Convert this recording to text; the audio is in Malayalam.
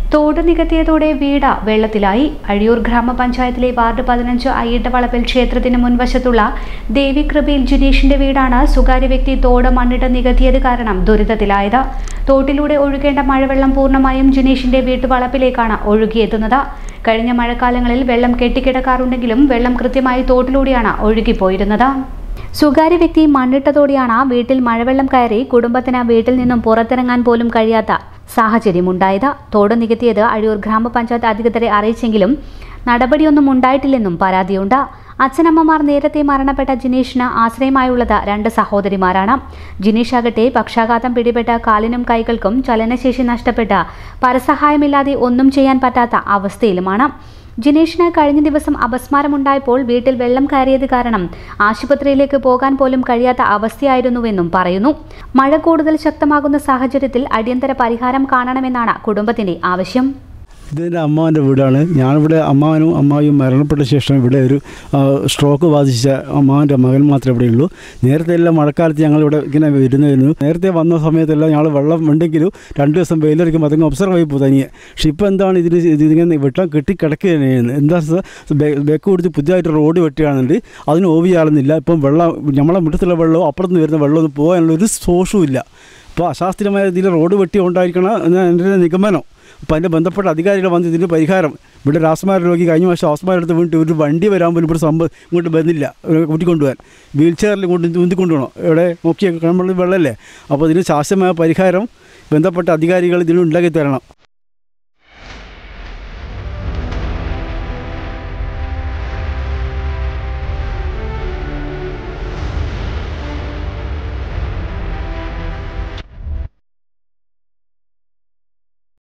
തോട് നികത്തിയതോടെ വീട് വെള്ളത്തിലായി അഴിയൂർ ഗ്രാമപഞ്ചായത്തിലെ വാർഡ് പതിനഞ്ച് അയ്യട്ടവളപ്പിൽ ക്ഷേത്രത്തിന് മുൻവശത്തുള്ള ദേവികൃപയിൽ ജിനീഷിന്റെ വീടാണ് സ്വകാര്യ വ്യക്തി തോട് മണ്ണിട്ട് നികത്തിയത് കാരണം ദുരിതത്തിലായത് തോട്ടിലൂടെ ഒഴുകേണ്ട മഴവെള്ളം പൂർണ്ണമായും ജിനീഷിന്റെ വീട്ടുവളപ്പിലേക്കാണ് ഒഴുകിയെത്തുന്നത് കഴിഞ്ഞ മഴക്കാലങ്ങളിൽ വെള്ളം കെട്ടിക്കിടക്കാറുണ്ടെങ്കിലും വെള്ളം കൃത്യമായി തോട്ടിലൂടെയാണ് ഒഴുകിപ്പോയിരുന്നത് സ്വകാര്യ വ്യക്തി മണ്ണിട്ടതോടെയാണ് വീട്ടിൽ മഴവെള്ളം കയറി കുടുംബത്തിന് വീട്ടിൽ നിന്നും പുറത്തിറങ്ങാൻ പോലും കഴിയാത്ത സാഹചര്യമുണ്ടായത് തോട് നികത്തിയത് അഴിയൂർ ഗ്രാമപഞ്ചായത്ത് അധികൃതരെ അറിയിച്ചെങ്കിലും നടപടിയൊന്നും ഉണ്ടായിട്ടില്ലെന്നും പരാതിയുണ്ട് അച്ഛനമ്മമാർ നേരത്തെ മരണപ്പെട്ട ജിനീഷിന് ആശ്രയമായുള്ളത് രണ്ട് സഹോദരിമാരാണ് ജിനീഷ് ആകട്ടെ പക്ഷാഘാതം പിടിപെട്ട കാലിനും കൈകൾക്കും ചലനശേഷി നഷ്ടപ്പെട്ട് പരസഹായമില്ലാതെ ഒന്നും ചെയ്യാൻ പറ്റാത്ത അവസ്ഥയിലുമാണ് ജിനേഷിന് കഴിഞ്ഞ ദിവസം അപസ്മാരമുണ്ടായപ്പോൾ വീട്ടിൽ വെള്ളം കയറിയത് കാരണം ആശുപത്രിയിലേക്ക് പോകാൻ പോലും കഴിയാത്ത അവസ്ഥയായിരുന്നുവെന്നും പറയുന്നു മഴ കൂടുതൽ ശക്തമാകുന്ന സാഹചര്യത്തിൽ അടിയന്തര പരിഹാരം കാണണമെന്നാണ് കുടുംബത്തിന്റെ ആവശ്യം ഇതെൻ്റെ അമ്മാവൻ്റെ വീടാണ് ഞാനിവിടെ അമ്മാവനും അമ്മാവിയും മരണപ്പെട്ട ശേഷം ഇവിടെ ഒരു ആ, സ്ട്രോക്ക് ബാധിച്ച അമ്മാവൻ്റെ മകൻ മാത്രമേ ഇവിടെ ഉള്ളൂ നേരത്തെ എല്ലാം മഴക്കാലത്ത് ഞങ്ങളിവിടെ ഇങ്ങനെ വരുന്നതായിരുന്നു നേരത്തെ വന്ന സമയത്തെല്ലാം ഞങ്ങൾ വെള്ളം ഉണ്ടെങ്കിലും രണ്ട് ദിവസം വെയിലടിക്കുമ്പോൾ അതങ്ങ് ഒബ്സർവ് ആയി പോകും തനിയെ പക്ഷേ ഇപ്പോൾ എന്താണ് ഇതിന് ഇതിങ്ങനെ വെട്ടം കെട്ടി കിടക്കുകയാണ് ചെയ്യുന്നത് എന്താ വെച്ചാൽ ബെ- ബേക്ക് കൊടുത്ത് പുതിയതായിട്ട് റോഡ് വെട്ടുകയാണെന്നുണ്ട് അതിന് ഓവി ആളുന്നില്ല ഇപ്പം വെള്ളം നമ്മളെ മുറ്റത്തുള്ള വെള്ളവും അപ്പുറത്ത് നിന്ന് വരുന്ന വെള്ളമൊന്നും പോകാനുള്ള ഒരു സോഴ്സും ഇല്ല അപ്പോൾ അശാസ്ത്രീയമായ രീതിയിൽ റോഡ് വെട്ടി ഉണ്ടായിരിക്കണം എന്നാണ് എൻ്റെ ഒരു നിഗമനം അപ്പോൾ അതിൻ്റെ ബന്ധപ്പെട്ട അധികാരികൾ വന്ന് ഇതിൻ്റെ പരിഹാരം ഇവിടെ രാസമാര രോഗി കഴിഞ്ഞ വർഷം ഹോസ്പിറ്റലെടുത്ത് വീണിട്ട് ഒരു വണ്ടി വരാൻ പോലും ഇവിടെ സംഭവം ഇങ്ങോട്ട് വരുന്നില്ല ഒരു കൂട്ടിക്കൊണ്ടുപോകാൻ വീൽ ചെയറിൽ കൊണ്ട് ഉന്തിക്കൊണ്ടുപോകണം ഇവിടെ നോക്കിയാൽ നമ്മൾ വെള്ളമല്ലേ അപ്പോൾ ഇതിന് ശാസ്ത്രമായ പരിഹാരം ബന്ധപ്പെട്ട അധികാരികൾ ഇതിന് ഉണ്ടാക്കി തരണം